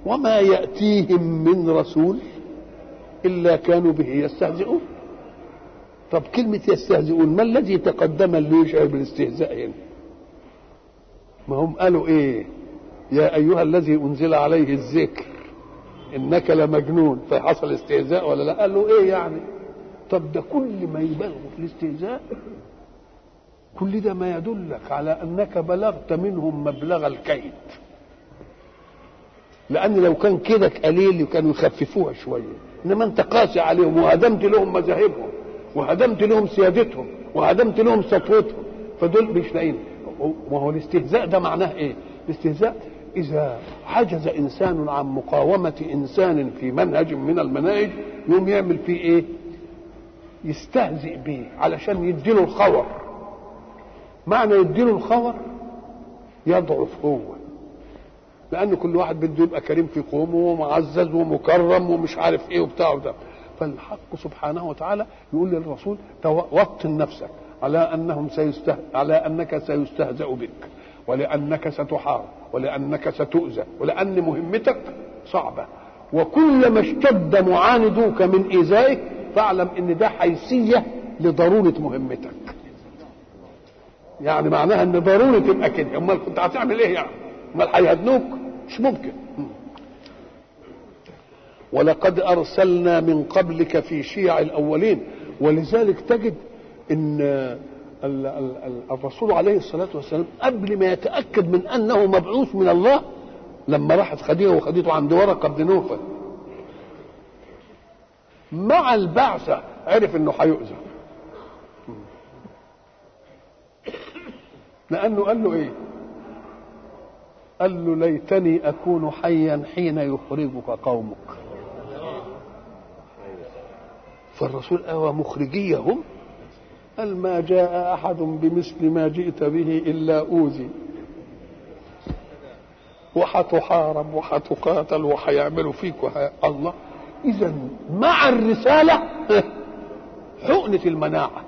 وما يأتيهم من رسول إلا كانوا به يستهزئون طب كلمة يستهزئون ما الذي تقدم اللي يشعر بالاستهزاء هنا ما هم قالوا ايه يا ايها الذي انزل عليه الذكر انك لمجنون فحصل استهزاء ولا لا قال له ايه يعني طب ده كل ما يبالغوا في الاستهزاء كل ده ما يدلك على انك بلغت منهم مبلغ الكيد لان لو كان كيدك قليل كانوا يخففوها شويه انما انت قاسي عليهم وهدمت لهم مذاهبهم وهدمت لهم سيادتهم وهدمت لهم سطوتهم فدول مش لاقيين وهو الاستهزاء ده معناه ايه الاستهزاء اذا حجز انسان عن مقاومه انسان في منهج من المناهج يقوم يعمل فيه ايه يستهزئ به علشان يديله الخور معنى يديله الخور يضعف هو لان كل واحد بده يبقى كريم في قومه ومعزز ومكرم ومش عارف ايه وبتاع وبتاع فالحق سبحانه وتعالى يقول للرسول وطن نفسك على انهم سيسته... على انك سيستهزأ بك ولانك ستحارب ولانك ستؤذى ولان مهمتك صعبه وكلما اشتد معاندوك من ايذائك فاعلم ان ده حيثيه لضروره مهمتك يعني معناها ان ضروري تبقى كده امال كنت هتعمل ايه يعني امال هيهدنوك مش ممكن ولقد ارسلنا من قبلك في شيع الاولين ولذلك تجد ان الرسول عليه الصلاه والسلام قبل ما يتاكد من انه مبعوث من الله لما راحت خديجه وخديته عند ورقه بن نوفل مع البعثه عرف انه هيؤذى لانه قال له ايه قال له ليتني اكون حيا حين يخرجك قومك فالرسول اوى مخرجيهم قال ما جاء احد بمثل ما جئت به الا اوذي وحتحارب وحتقاتل وحيعملوا فيك وحي... الله اذا مع الرساله حقنه المناعه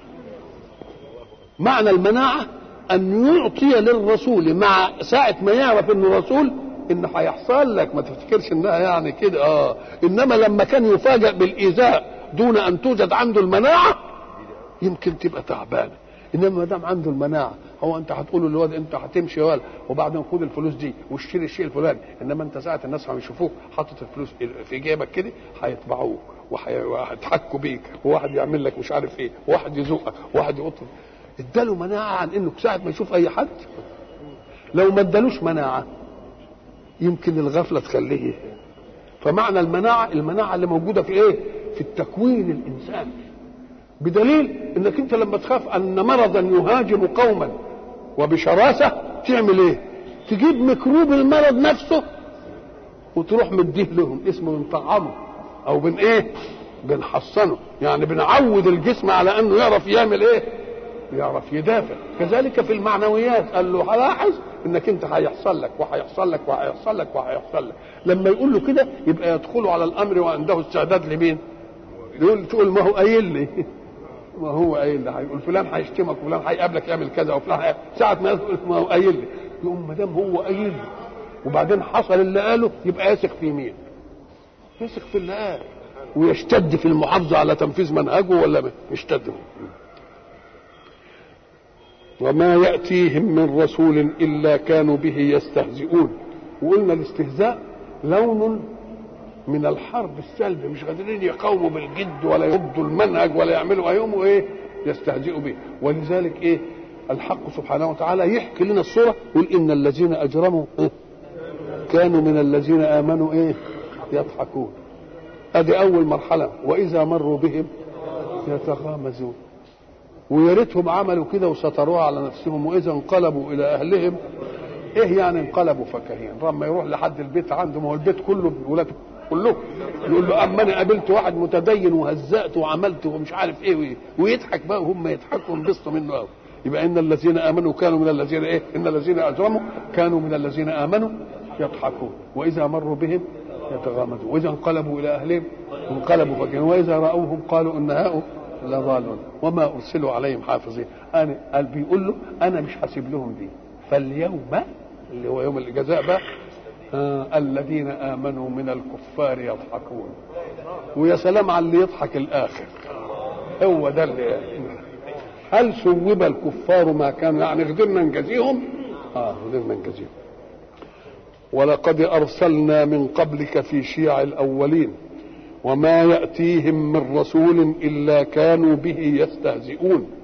معنى المناعه ان يعطي للرسول مع ساعه ما يعرف انه رسول ان هيحصل لك ما تفتكرش انها يعني كده اه انما لما كان يفاجأ بالايذاء دون ان توجد عنده المناعه يمكن تبقى تعبانه انما ما دام عنده المناعه هو انت هتقول للواد انت هتمشي ولا وبعدين خد الفلوس دي واشتري الشيء الفلاني انما انت ساعه الناس هم يشوفوك حاطط الفلوس في جيبك كده هيتبعوك وهيضحكوا بيك وواحد يعمل لك مش عارف ايه وواحد يزقك وواحد يقط اداله مناعه عن انه ساعه ما يشوف اي حد لو ما ادالوش مناعه يمكن الغفله تخليه فمعنى المناعه المناعه اللي موجوده في ايه في التكوين الانساني بدليل انك انت لما تخاف ان مرضا يهاجم قوما وبشراسه تعمل ايه تجيب ميكروب المرض نفسه وتروح مديه لهم اسمه بنطعمه او بن ايه بنحصنه يعني بنعود الجسم على انه يعرف يعمل ايه يعرف يدافع كذلك في المعنويات قال له لاحظ انك انت هيحصل لك وهيحصل لك وهيحصل لك وهيحصل لك لما يقول له كده يبقى يدخل على الامر وعنده استعداد لمين يقول تقول ما هو قايل لي ما هو قايل لي هيقول فلان هيشتمك وفلان هيقابلك يعمل كذا وفلان هي... ساعة ما يقول ما هو قايل لي يقوم ما دام هو قايل لي وبعدين حصل اللي قاله يبقى يثق في مين؟ يثق في اللي قال ويشتد في المحافظة على تنفيذ منهجه ولا يشتد وما يأتيهم من رسول إلا كانوا به يستهزئون وقلنا الاستهزاء لون من الحرب السلب مش قادرين يقاوموا بالجد ولا يردوا المنهج ولا يعملوا يوم ايه يستهزئوا به ولذلك ايه الحق سبحانه وتعالى يحكي لنا الصوره يقول ان الذين اجرموا إيه؟ كانوا من الذين امنوا ايه يضحكون ادي اول مرحله واذا مروا بهم يتغامزون ويا ريتهم عملوا كده وستروها على نفسهم واذا انقلبوا الى اهلهم ايه يعني انقلبوا فكهين لما يروح لحد البيت عنده ما هو البيت كله ولاده كلهم يقول له اما انا قابلت واحد متدين وهزأت وعملت ومش عارف ايه وإيه ويضحك بقى وهم يضحكوا وينبسطوا منه قوي يبقى ان الذين امنوا كانوا من الذين ايه ان الذين اجرموا كانوا من الذين امنوا يضحكون واذا مروا بهم يتغامزون واذا انقلبوا الى اهلهم انقلبوا فكين واذا راوهم قالوا ان هؤلاء لضالون وما ارسلوا عليهم حافظين انا قال بيقول له انا مش هسيب لهم دي فاليوم اللي هو يوم الجزاء بقى آه الذين امنوا من الكفار يضحكون ويا سلام على اللي يضحك الاخر هو ده اللي هل ثوب الكفار ما كانوا يعني قدرنا نجازيهم اه قدرنا نجازيهم ولقد ارسلنا من قبلك في شيع الاولين وما ياتيهم من رسول الا كانوا به يستهزئون